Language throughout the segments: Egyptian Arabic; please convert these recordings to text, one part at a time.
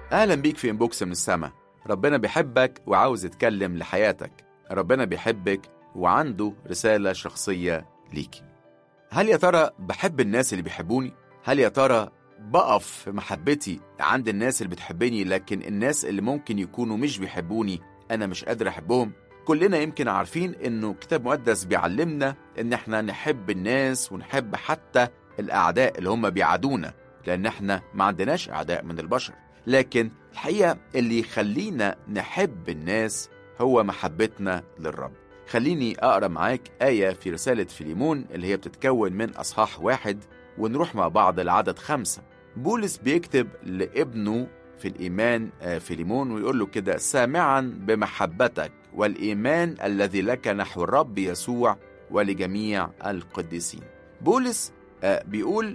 أهلا بيك في إنبوكس من السما ربنا بيحبك وعاوز يتكلم لحياتك ربنا بيحبك وعنده رسالة شخصية ليك هل يا ترى بحب الناس اللي بيحبوني؟ هل يا ترى بقف في محبتي عند الناس اللي بتحبني لكن الناس اللي ممكن يكونوا مش بيحبوني أنا مش قادر أحبهم؟ كلنا يمكن عارفين إنه كتاب مقدس بيعلمنا إن إحنا نحب الناس ونحب حتى الأعداء اللي هم بيعادونا لأن إحنا ما عندناش أعداء من البشر لكن الحقيقة اللي يخلينا نحب الناس هو محبتنا للرب خليني أقرأ معاك آية في رسالة فيليمون اللي هي بتتكون من أصحاح واحد ونروح مع بعض لعدد خمسة بولس بيكتب لابنه في الإيمان فيليمون ويقول له كده سامعا بمحبتك والإيمان الذي لك نحو الرب يسوع ولجميع القديسين بولس بيقول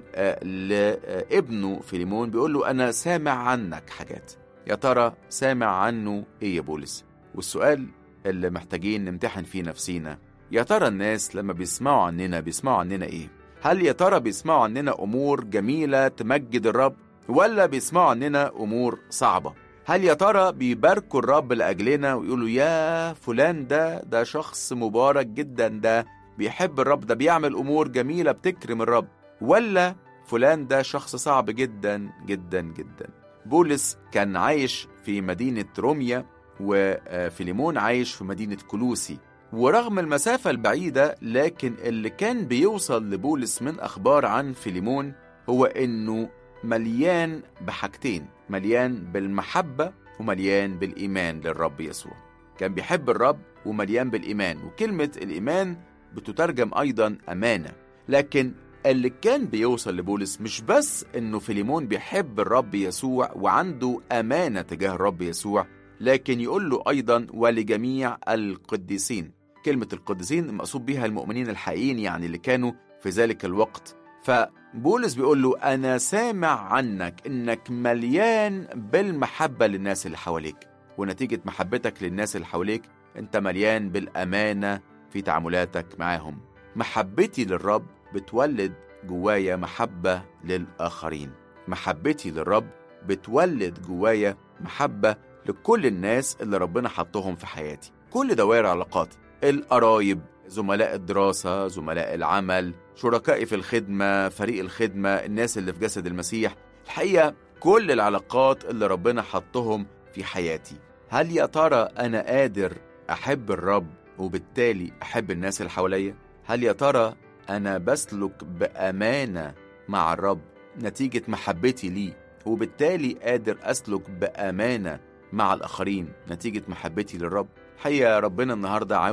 لابنه فيليمون بيقول له أنا سامع عنك حاجات يا ترى سامع عنه إيه يا بولس والسؤال اللي محتاجين نمتحن فيه نفسينا يا ترى الناس لما بيسمعوا عننا بيسمعوا عننا إيه هل يا ترى بيسمعوا عننا أمور جميلة تمجد الرب ولا بيسمعوا عننا أمور صعبة هل يا ترى بيباركوا الرب لأجلنا ويقولوا يا فلان ده ده شخص مبارك جدا ده بيحب الرب ده بيعمل أمور جميلة بتكرم الرب ولا فلان ده شخص صعب جدا جدا جدا بولس كان عايش في مدينة روميا وفيليمون عايش في مدينة كلوسي ورغم المسافة البعيدة لكن اللي كان بيوصل لبولس من أخبار عن فيليمون هو إنه مليان بحاجتين مليان بالمحبة ومليان بالإيمان للرب يسوع كان بيحب الرب ومليان بالإيمان وكلمة الإيمان بتترجم أيضا أمانة لكن اللي كان بيوصل لبولس مش بس إنه فيليمون بيحب الرب يسوع وعنده أمانة تجاه الرب يسوع لكن يقول له أيضا ولجميع القديسين كلمة القديسين المقصود بها المؤمنين الحقيقيين يعني اللي كانوا في ذلك الوقت فبولس بيقول له أنا سامع عنك إنك مليان بالمحبة للناس اللي حواليك ونتيجة محبتك للناس اللي حواليك أنت مليان بالأمانة في تعاملاتك معاهم محبتي للرب بتولد جوايا محبة للآخرين محبتي للرب بتولد جوايا محبة لكل الناس اللي ربنا حطهم في حياتي كل دوائر علاقاتي القرايب زملاء الدراسة زملاء العمل شركائي في الخدمة فريق الخدمة الناس اللي في جسد المسيح الحقيقة كل العلاقات اللي ربنا حطهم في حياتي هل يا ترى أنا قادر أحب الرب وبالتالي أحب الناس اللي حواليا هل يا ترى أنا بسلك بأمانة مع الرب نتيجة محبتي ليه وبالتالي قادر أسلك بأمانة مع الآخرين نتيجة محبتي للرب حقيقة ربنا النهاردة